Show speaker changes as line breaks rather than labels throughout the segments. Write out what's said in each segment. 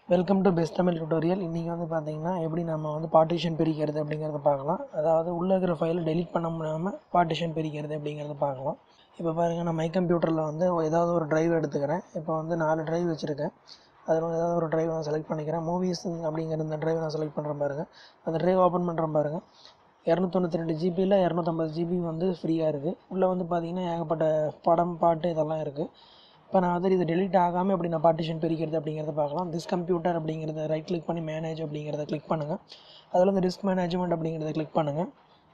welcome to best Tamil tutorial இன்றைக்கி வந்து பார்த்தீங்கன்னா எப்படி நம்ம வந்து பார்ட்டிஷன் பிரிக்கிறது அப்படிங்கிறத பார்க்கலாம் அதாவது உள்ளே இருக்கிற ஃபைலை டெலீட் பண்ண முடியாமல் பார்ட்டிஷன் பிரிக்கிறது அப்படிங்கிறத பார்க்கலாம் இப்போ பாருங்கள் நான் மை கம்ப்யூட்டரில் வந்து ஏதாவது ஒரு டிரைவ் எடுத்துக்கிறேன் இப்போ வந்து நாலு டிரைவ் வச்சுருக்கேன் அதில் வந்து ஏதாவது ஒரு டிரைவ் நான் செலக்ட் பண்ணிக்கிறேன் மூவிஸ் அப்படிங்கிற இந்த டிரைவ் நான் செலக்ட் பண்ணுறேன் பாருங்கள் அந்த டிரைவ் ஓப்பன் பண்ணுறேன் பாருங்கள் இரநூத்தொண்ணூற்றி ரெண்டு ஜிபியில் இரநூத்தம்பது ஜிபி வந்து ஃப்ரீயாக இருக்குது உள்ளே வந்து பார்த்தீங்கன்னா ஏகப்பட்ட படம் பாட்டு இதெல்லாம் இருக்குது இப்போ நான் வந்து இது டெலிட் ஆகாமல் எப்படி நான் பார்ட்டிஷன் பிரிக்கிறது அப்படிங்கிறத பார்க்கலாம் திஸ் கம்ப்யூட்டர் அப்படிங்கிறத ரைட் கிளிக் பண்ணி மேனேஜ் அப்படிங்கிறத கிளிக் பண்ணுங்கள் அதில் வந்து டிஸ்க் மேனேஜ்மெண்ட் அப்படிங்கிறத கிளிக் பண்ணுங்கள்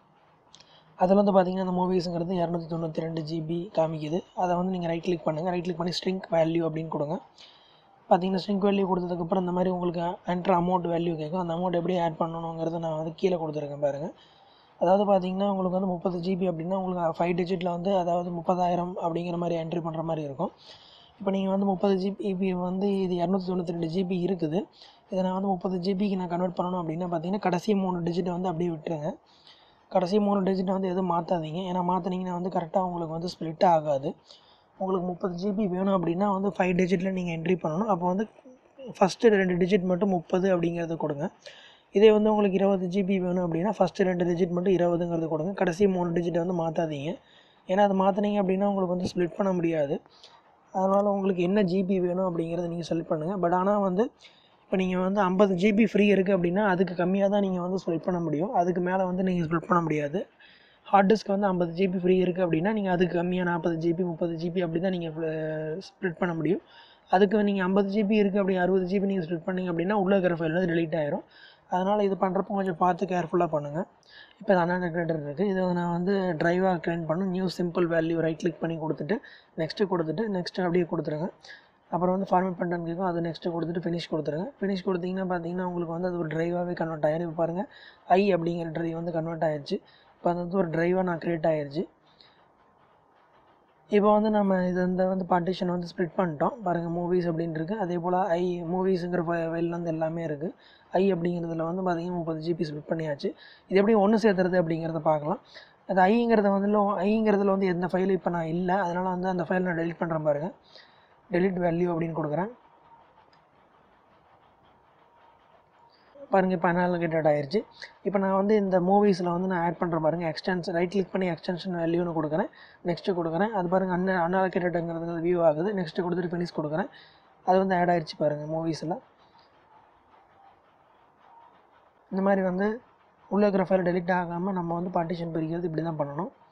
அதில் வந்து பார்த்தீங்கன்னா அந்த மூவிஸுங்கிறது இரநூத்தி தொண்ணூற்றி ரெண்டு ஜிபி காமிக்குது அதை வந்து நீங்கள் ரைட் கிளிக் பண்ணுங்கள் ரைட் கிளிக் பண்ணி ஸ்ட்ரிங்க் வேல்யூ அப்படின்னு கொடுங்க பார்த்தீங்கன்னா ஸ்ட்ரிங்க் வேல்யூ கொடுத்ததுக்கப்புறம் இந்த மாதிரி உங்களுக்கு என்ட்ரு அமௌண்ட் வேல்யூ கேட்கும் அந்த அமௌண்ட் எப்படி ஆட் பண்ணணுங்கிறத நான் வந்து கீழே கொடுத்துருக்கேன் பாருங்கள் அதாவது பார்த்தீங்கன்னா உங்களுக்கு வந்து முப்பது ஜிபி அப்படின்னா உங்களுக்கு ஃபைவ் டிஜிட்டில் வந்து அதாவது முப்பதாயிரம் அப்படிங்கிற மாதிரி என்ட்ரி பண்ணுற மாதிரி இருக்கும் இப்போ நீங்கள் வந்து முப்பது ஜிபி வந்து இது இரநூத்தி தொண்ணூற்றி ரெண்டு ஜிபி இருக்குது இதை நான் வந்து முப்பது ஜிபிக்கு நான் கன்வெர்ட் பண்ணணும் அப்படின்னா பார்த்தீங்கன்னா கடைசி மூணு டிஜிட்டை வந்து அப்படியே விட்டுருங்க கடைசி மூணு டிஜிட்டை வந்து எதுவும் மாற்றாதீங்க ஏன்னா மாற்றினீங்கன்னா வந்து கரெக்டாக உங்களுக்கு வந்து ஸ்ப்ளிட் ஆகாது உங்களுக்கு முப்பது ஜிபி வேணும் அப்படின்னா வந்து ஃபைவ் டிஜிட்டில் நீங்கள் என்ட்ரி பண்ணணும் அப்போ வந்து ஃபஸ்ட்டு ரெண்டு டிஜிட் மட்டும் முப்பது அப்படிங்கிறது கொடுங்க இதே வந்து உங்களுக்கு இருபது ஜிபி வேணும் அப்படின்னா ஃபஸ்ட்டு ரெண்டு டிஜிட் மட்டும் இருபதுங்கிறது கொடுங்க கடைசி மூணு டிஜிட்டை வந்து மாற்றாதீங்க ஏன்னா அது மாற்றினீங்க அப்படின்னா உங்களுக்கு வந்து ஸ்ப்ளிட் பண்ண முடியாது அதனால் உங்களுக்கு என்ன ஜிபி வேணும் அப்படிங்கிறத நீங்கள் செலக்ட் பண்ணுங்கள் பட் ஆனால் வந்து இப்போ நீங்கள் வந்து ஐம்பது ஜிபி ஃப்ரீ இருக்குது அப்படின்னா அதுக்கு கம்மியாக தான் நீங்கள் வந்து ஸ்ப்ளிட் பண்ண முடியும் அதுக்கு மேலே வந்து நீங்கள் ஸ்ப்ளிட் பண்ண முடியாது ஹார்ட் டிஸ்க் வந்து ஐம்பது ஜிபி ஃப்ரீ இருக்குது அப்படின்னா நீங்கள் அதுக்கு கம்மியாக நாற்பது ஜிபி முப்பது ஜிபி அப்படி தான் நீங்கள் ஸ்ப்ளிட் பண்ண முடியும் அதுக்கு நீங்கள் ஐம்பது ஜிபி இருக்குது அப்படி அறுபது ஜிபி நீங்கள் ஸ்ப்ளிட் பண்ணிங்க அப்படின்னா உள்ளே இருக்கிற ஃபைல் வந்து டெலீட் ஆயிரும் அதனால் இது பண்ணுறப்போ கொஞ்சம் பார்த்து கேர்ஃபுல்லாக பண்ணுங்கள் இப்போ இது அண்ணா கிரேட்டர் இருக்குது இதை நான் வந்து ட்ரைவாக க்ரியேட் பண்ணும் new simple value right click பண்ணி கொடுத்துட்டு நெக்ஸ்ட்டு கொடுத்துட்டு நெக்ஸ்ட்டு அப்படியே கொடுத்துருங்க அப்புறம் வந்து ஃபார்மேட் பண்ணுறேன்னு கேட்கும் அது நெக்ஸ்ட்டு கொடுத்துட்டு ஃபினிஷ் கொடுத்துருங்க ஃபினிஷ் கொடுத்தீங்கன்னா பார்த்தீங்கன்னா உங்களுக்கு வந்து அது ஒரு ட்ரைவாகவே கன்வெர்ட் ஆயிரும் இப்போ பாருங்கள் ஐ அப்படிங்கிற ட்ரைவ் வந்து கன்வெர்ட் ஆயிடுச்சு இப்போ அது வந்து ஒரு ட்ரைவாக நான் க்ரியேட் ஆயிடுச்சு இப்போ வந்து நம்ம இது இந்த வந்து பார்ட்டிஷன் வந்து ஸ்ப்ளிட் பண்ணிட்டோம் பாருங்கள் மூவிஸ் அப்படின்னு இருக்குது அதே போல் ஐ மூவிஸுங்கிற ஃபைல் வந்து எல்லாமே இருக்குது ஐ அப்படிங்கிறதுல வந்து பார்த்திங்கன்னா முப்பது ஜிபி ஸ்ப்ளிட் பண்ணியாச்சு இது எப்படி ஒன்று சேர்த்துறது அப்படிங்கிறத பார்க்கலாம் அது ஐங்கிறத வந்து ஐங்கிறதுல வந்து எந்த ஃபைலும் இப்போ நான் இல்லை அதனால் வந்து அந்த ஃபைல் நான் டெலிட் பண்ணுறேன் பாருங்கள் டெலிட் வேல்யூ அப்படின்னு கொடுக்குறேன் பாருங்கள் இப்போ அனாலிகேட்டட் ஆயிடுச்சு இப்போ நான் வந்து இந்த மூவிஸில் வந்து நான் ஆட் பண்ணுற பாருங்கள் எக்ஸ்டென்ஷன் ரைட் கிளிக் பண்ணி எக்ஸ்டென்ஷன் வேல்யூன்னு கொடுக்குறேன் நெக்ஸ்ட்டு கொடுக்குறேன் அது பாருங்கள் அன் அனாலிகேட்டடுங்கிறது வியூ ஆகுது நெக்ஸ்ட்டு கொடுத்துட்டு ஃபினிஷ் கொடுக்குறேன் அது வந்து ஆட் ஆயிடுச்சு பாருங்கள் மூவிஸில் இந்த மாதிரி வந்து உள்ளே இருக்கிற ஃபைல் டெலிட் ஆகாமல் நம்ம வந்து பார்ட்டிஷன் பிரிக்கிறது இப்படி தான் பண்ணணும்